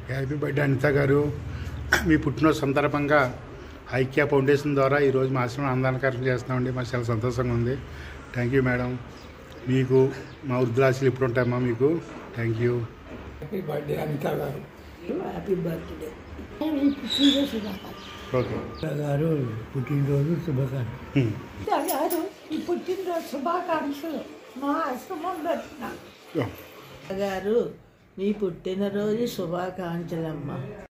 Happy birthday Anitha గారు మీ పుట్టినరోజు సందర్భంగా ఐక్య ఫౌండేషన్ ద్వారా ఈరోజు మా ఆశ్రమం ఆందోళన కార్యక్రమం చేస్తున్నామండి మాకు చాలా సంతోషంగా ఉంది థ్యాంక్ యూ మేడం మీకు మా వృద్ధులాశలు ఇప్పుడు ఉంటాయమ్మా మీకు thank you happy birthday Anitha గారు హ్యాపీ బర్త్డే ఓకే గారు పుట్టినరోజు శుభాకాంక్షలు హ్మ్. గారు ఈ పుట్టినరోజు శుభాకాంక్షలు మా ఆశ్రమం పెట్టిన యా. గారు మీ పుట్టినరోజు శుభాకాంక్షలమ్మ